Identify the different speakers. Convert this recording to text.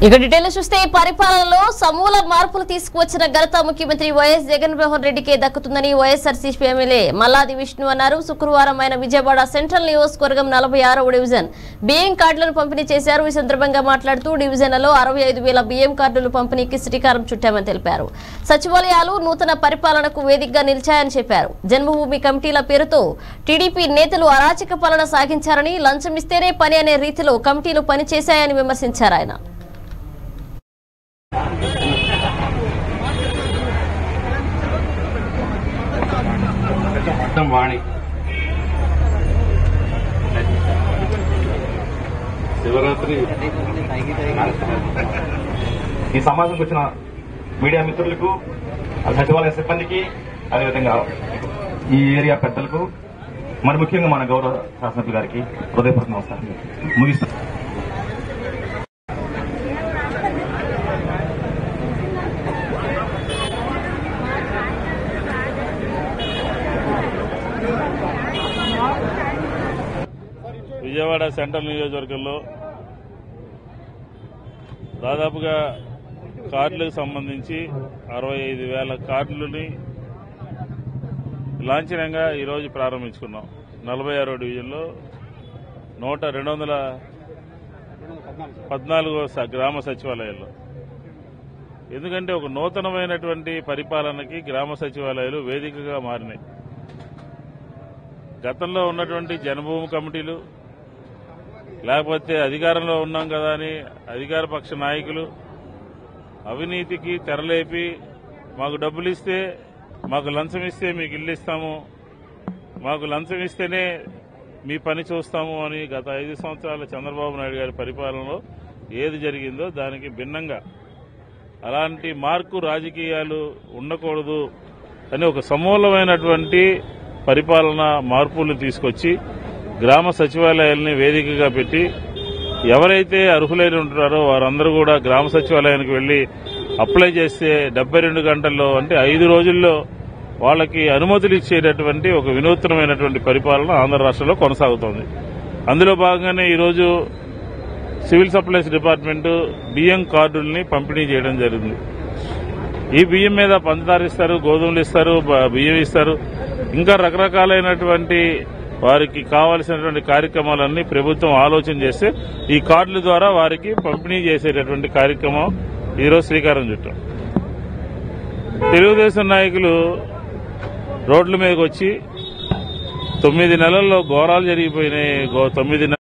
Speaker 1: ఇక డీటెయిల్ చూస్తే పరిపాలనలో సమూల మార్పులు తీసుకువచ్చిన ఘనత ముఖ్యమంత్రి వైఎస్ జగన్మోహన్ రెడ్డికే దక్కుతుందని వైఎస్ఆర్సీపీ ఎమ్మెల్యే మల్లాది విష్ణు అన్నారు శుక్రవారం ఆయన విజయవాడ సెంట్రల్ నియోజకవర్గం నలభై ఆరవ డివిజన్ బియ్యం కార్డులను పంపిణీ చేశారు ఈ సందర్భంగా మాట్లాడుతూ డివిజన్లలో అరవై ఐదు వేల బియ్యం కార్డులు పంపిణీకి శ్రీకారం చుట్టామని తెలిపారు సచివాలయాలు నూతన పరిపాలనకు వేదికగా నిలిచాయని చెప్పారు జన్మభూమి కమిటీల పేరుతో టీడీపీ నేతలు అరాచక పాలన సాగించారని లంచం ఇస్తేనే పని అనే రీతిలో కమిటీలు పనిచేశాయని విమర్శించారు ఆయన
Speaker 2: మొత్తం వాణి శివరాత్రి ఈ సమాజంకి వచ్చిన మీడియా మిత్రులకు ఆ సచివాలయ సిబ్బందికి అదేవిధంగా ఈ ఏరియా పెద్దలకు మరి ముఖ్యంగా మన గౌరవ శాసనసభ్యులు గారికి హృదయపూర్వక నమస్కారం ముగిస్తాం
Speaker 3: విజయవాడ సెంట్రల్ నియోజకవర్గంలో దాదాపుగా కార్డులకు సంబంధించి అరవై ఐదు వేల కార్డులని లాంఛనంగా ఈరోజు ప్రారంభించుకున్నాం నలభై ఆరో డివిజన్లో నూట రెండు వందల పద్నాలుగో స- గ్రామ సచివాలయాల్లో ఎందుకంటే ఒక నూతనమైనటువంటి పరిపాలనకి గ్రామ సచివాలయాలు వేదికగా మారినాయి గతంలో ఉన్నటువంటి జనభూమి కమిటీలు లేకపోతే అధికారంలో ఉన్నాం కదా అని అధికార పక్ష నాయకులు అవినీతికి తెరలేపి మాకు డబ్బులు ఇస్తే మాకు లంచం ఇస్తే మీకు ఇల్లు ఇస్తాము మాకు లంచం ఇస్తేనే మీ పని చూస్తాము అని గత ఐదు సంవత్సరాల చంద్రబాబు నాయుడు గారి పరిపాలనలో ఏది జరిగిందో దానికి భిన్నంగా అలాంటి మార్కు రాజకీయాలు ఉండకూడదు అని ఒక సమూలమైనటువంటి పరిపాలన మార్పులు తీసుకొచ్చి గ్రామ సచివాలయాల్ని వేదికగా పెట్టి ఎవరైతే అర్హులైన ఉంటున్నారో వారందరూ కూడా గ్రామ సచివాలయానికి వెళ్లి అప్లై చేస్తే డెబ్బై రెండు గంటల్లో అంటే ఐదు రోజుల్లో వాళ్ళకి అనుమతులు ఇచ్చేటటువంటి ఒక వినూత్నమైనటువంటి పరిపాలన ఆంధ్ర రాష్ట్రంలో కొనసాగుతోంది అందులో భాగంగానే ఈరోజు సివిల్ సప్లైస్ డిపార్ట్మెంట్ బియ్యం కార్డుల్ని పంపిణీ చేయడం జరిగింది ఈ బియ్యం మీద పంచదార ఇస్తారు గోధుమలు ఇస్తారు బ- బియ్యం ఇస్తారు ఇంకా రకరకాలైనటువంటి వారికి కావాల్సినటువంటి కార్యక్రమాలన్నీ ప్రభుత్వం ఆలోచన చేస్తే ఈ కార్డుల ద్వారా వారికి పంపిణీ చేసేటటువంటి కార్యక్రమం ఈరోజు శ్రీకారం చుట్టాం తెలుగుదేశం నాయకులు రోడ్ల మీదకి వచ్చి తొమ్మిది నెలల్లో ఘోరాలు జరిగిపోయినాయి గో- తొమ్మిది నె-